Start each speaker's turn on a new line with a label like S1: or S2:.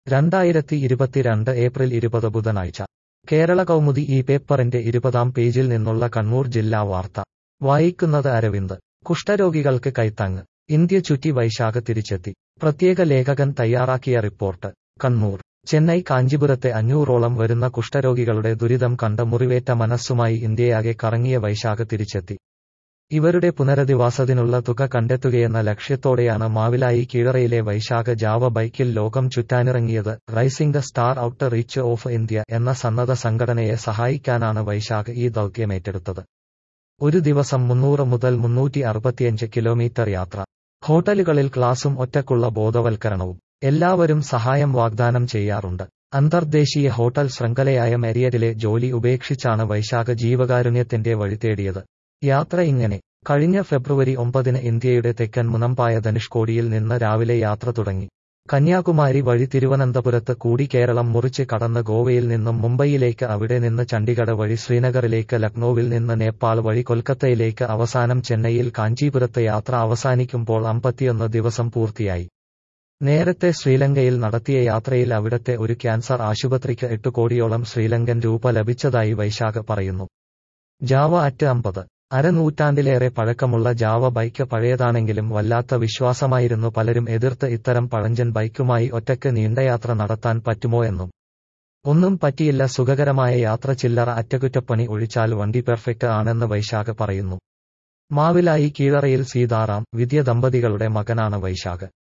S1: രണ്ടായിരത്തി ഇരുപത്തിരണ്ട് ഏപ്രിൽ ഇരുപത് ബുധനാഴ്ച കേരള കൗമുദി ഈ പേപ്പറിന്റെ ഇരുപതാം പേജിൽ നിന്നുള്ള കണ്ണൂർ ജില്ലാ വാർത്ത വായിക്കുന്നത് അരവിന്ദ് കുഷ്ഠരോഗികൾക്ക് കൈത്താങ്ങ് ഇന്ത്യ ചുറ്റി വൈശാഖ തിരിച്ചെത്തി പ്രത്യേക ലേഖകൻ തയ്യാറാക്കിയ റിപ്പോർട്ട് കണ്ണൂർ ചെന്നൈ കാഞ്ചിപുരത്തെ അഞ്ഞൂറോളം വരുന്ന കുഷ്ഠരോഗികളുടെ ദുരിതം കണ്ട മുറിവേറ്റ മനസ്സുമായി ഇന്ത്യയാകെ കറങ്ങിയ വൈശാഖ തിരിച്ചെത്തി ഇവരുടെ പുനരധിവാസത്തിനുള്ള തുക കണ്ടെത്തുകയെന്ന ലക്ഷ്യത്തോടെയാണ് മാവിലായി കീഴറയിലെ വൈശാഖ ജാവ ബൈക്കിൽ ലോകം ചുറ്റാനിറങ്ങിയത് rising the star outreach of India എന്ന സന്നദ്ധ സംഘടനയെ സഹായിക്കാനാണ് വൈശാഖ് ഈ ദൗത്യമേറ്റെടുത്തത് ഒരു ദിവസം മുന്നൂറ് മുതൽ മുന്നൂറ്റി അറുപത്തിയഞ്ച് കിലോമീറ്റർ യാത്ര ഹോട്ടലുകളിൽ ക്ലാസും ഒറ്റക്കുള്ള ബോധവൽക്കരണവും എല്ലാവരും സഹായം വാഗ്ദാനം ചെയ്യാറുണ്ട് അന്തർദേശീയ ഹോട്ടൽ ശൃംഖലയായ മെരിയറ്റിലെ ജോലി ഉപേക്ഷിച്ചാണ് വൈശാഖ ജീവകാരുണ്യത്തിന്റെ വഴി തേടിയത് യാത്ര ഇങ്ങനെ കഴിഞ്ഞ ഫെബ്രുവരി ഒമ്പതിന് ഇന്ത്യയുടെ തെക്കൻ മുനമ്പായ ധനുഷ്കോടിയിൽ നിന്ന് രാവിലെ യാത്ര തുടങ്ങി കന്യാകുമാരി വഴി തിരുവനന്തപുരത്ത് കൂടി കേരളം മുറിച്ച് കടന്ന് ഗോവയിൽ നിന്നും മുംബൈയിലേക്ക് അവിടെ നിന്ന് ചണ്ഡിഗഡ് വഴി ശ്രീനഗറിലേക്ക് ലക്നൌവിൽ നിന്ന് നേപ്പാൾ വഴി കൊൽക്കത്തയിലേക്ക് അവസാനം ചെന്നൈയിൽ കാഞ്ചീപുരത്ത് യാത്ര അവസാനിക്കുമ്പോൾ അമ്പത്തിയൊന്ന് ദിവസം പൂർത്തിയായി നേരത്തെ ശ്രീലങ്കയിൽ നടത്തിയ യാത്രയിൽ അവിടത്തെ ഒരു ക്യാൻസർ ആശുപത്രിക്ക് എട്ട് കോടിയോളം ശ്രീലങ്കൻ രൂപ ലഭിച്ചതായി വൈശാഖ് പറയുന്നു ജാവ അറ്റ് അമ്പത് അരനൂറ്റാണ്ടിലേറെ പഴക്കമുള്ള ജാവ ബൈക്ക് പഴയതാണെങ്കിലും വല്ലാത്ത വിശ്വാസമായിരുന്നു പലരും എതിർത്ത് ഇത്തരം പഴഞ്ചൻ ബൈക്കുമായി ഒറ്റയ്ക്ക് നീണ്ടയാത്ര നടത്താൻ പറ്റുമോ എന്നും ഒന്നും പറ്റിയില്ല സുഖകരമായ യാത്ര ചില്ലറ അറ്റകുറ്റപ്പണി ഒഴിച്ചാൽ വണ്ടി പെർഫെക്റ്റ് ആണെന്ന് വൈശാഖ് പറയുന്നു മാവിലായി കീഴറയിൽ സീതാറാം വിദ്യ ദമ്പതികളുടെ മകനാണ് വൈശാഖ്